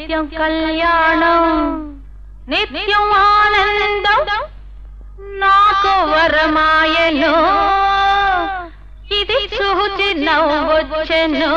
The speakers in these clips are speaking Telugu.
నిత్యం కళ్యాణం నిత్యం ఆనందం నాకు వరమాయను ఇది చూచి నవ్వొచ్చెను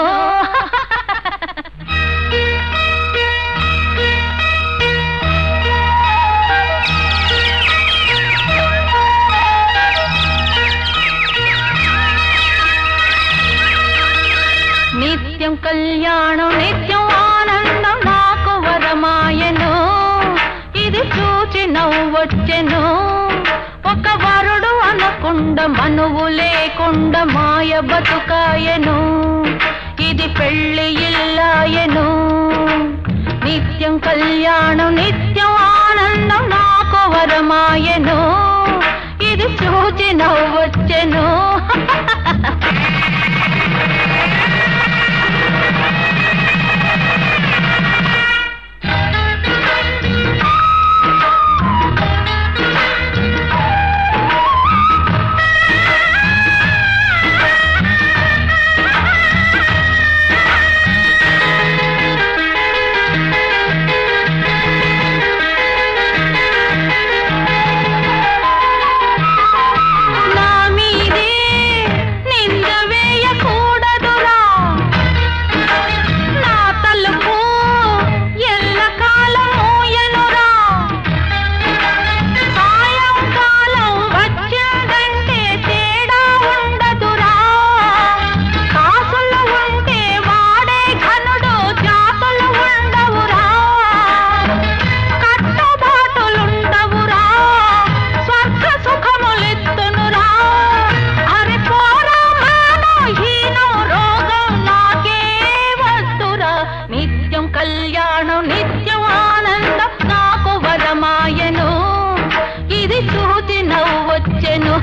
నిత్యం కళ్యాణం నిత్యం ఆనందం నాకు వరమాయను ఇది చూచి నవ్వొచ్చెను ఒక వరుడు అనకుండా మనువు లేకుండా మాయ బతుకాయను ఇది పెళ్లి ఇల్లాయను నిత్యం కళ్యాణం నిత్యం ఆనందం నాకు వరమాయను ఇది చూచి నవ్వొచ్చెను నా మీదే నింద వేయకూడదురా నా తలుపు ఎల్లకాలం మూయనురా సాయంకాలం వచ్చిందంటే తేడా ఉండదురా కాసులు ఉంటే వాడే ఘనుడు జాతులు ఉండవురా కట్టుబాటులుండవురా స్వర్గ సుఖములెత్తునురా అరే పోరా మానో హీనో రోగం నాకే వద్దురా నిత్యం కళ్యాణం నిత్యం ఆనందం నాకు వరమాయను ఇది చూచి నవ్వొచ్చెను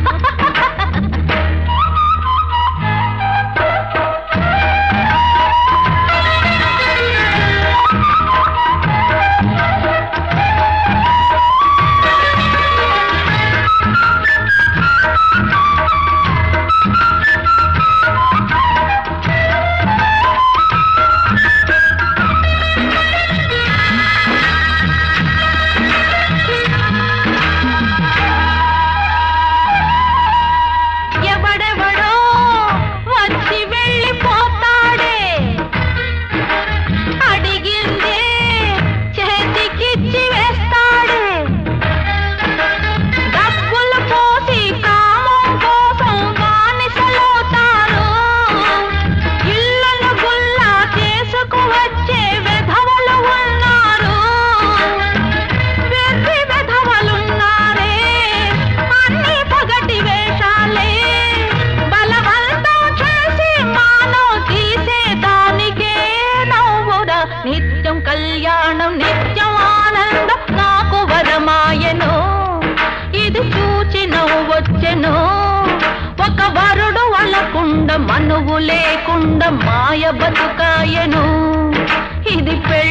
ఎవడెవడో వచ్చి వెళ్ళిపోతాడే అడిగిందే చేతికిచ్చి వేస్తాడే డబ్బులు పోసి కామం కోసం బానిసలవుతారు ఇళ్ళను గుల్లా చేసుకు వచ్చే వెధవలు ఉన్నారు వెర్రి వెధవలున్నారే అన్ని పగటి వేషాలే బలవంతం చేసి మానవ తీసేదానికే నవ్వురా నిత్యం కళ్యాణం నిత్యం ఆనందం నాకు వరమాయను ఇది చూచి నవ్వొచ్చెను ఒక వరుడు అలకుండా మనువు లేకుండా మాయ బతుకాయను ఇది పెళ్లి